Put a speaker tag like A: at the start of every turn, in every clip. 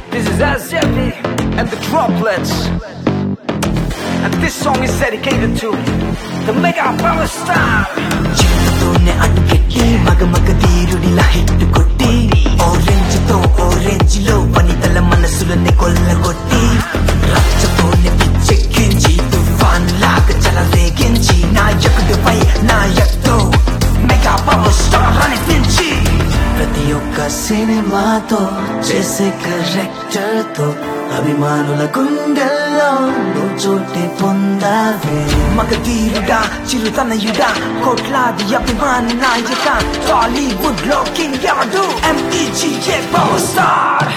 A: This is Azzepi and the Droplets. And this song is dedicated to the Mega Power Star.
B: చేతితోనే అడ్డుపెట్టి మగ మగ తీరుడిలా hit కొట్టి orange తో ఆరెంజ్ లో వనితల మనసులని కొల్లగొట్టి రచ్చతోనే పిచ్చెక్కించి తుఫాన్ లాగా చెలరేగించి నాయకుడిపై నాయక్తో మెగా పవర్ స్టార్ అనిపించి ప్రతి ఒక్క సినిమాతో చేసే కరెక్టర్ తో అభిమానుల గుండెల్లో నువ్వు చోటే పొందావే మగ తీరుడా చిరుతనయుడా కోట్లాది అభిమాన నాయక టాలీవుడ్ లో కింగ్ ఎవడు M E G A power star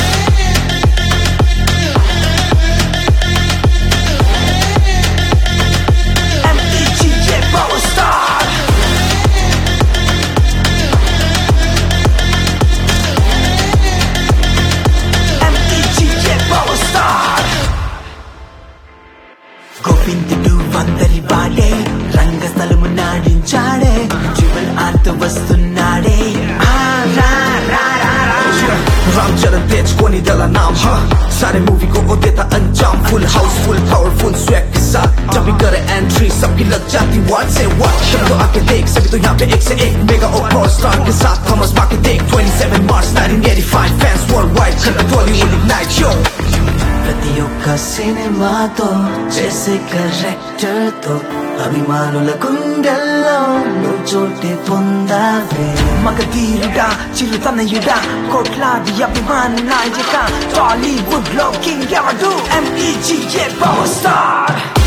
B: M E G A power star M E G A power star గోవిందుడు వందరి వాడే రంగస్థలము నాడించాడే ట్రిపుల్ ఆర్తో వస్తున్నాడే ఆ, రా, రా, రా, రా.
C: रामचरण तेजकोनी दला नाम हा सारे मूवी को वो देता अंजाम full house full powerful swag के साथ जब भी करे एंट्री सबकी लग जाती वन से वन जब तो आके देख सभी तो यहाँ पे एक से एक मेगा और पावर स्टार के साथ थॉमस बाकी देख 27 मार्च 1985 फैंस वर्ल्ड वाइड चल बॉलीवुड इग्नाइट यो
B: ప్రతి ఒక్క సినిమాతో చేసే కరెక్టర్ తో అభిమానుల గుండెల్లో నువ్వు చోటే పొందావే మగ తీరుడా చిరుతనయుడా కోట్లాది అభిమాన నాయక టాలీవుడ్ లో కింగ్ ఎవడు ఎంఈజీఏ పవర్ స్టార్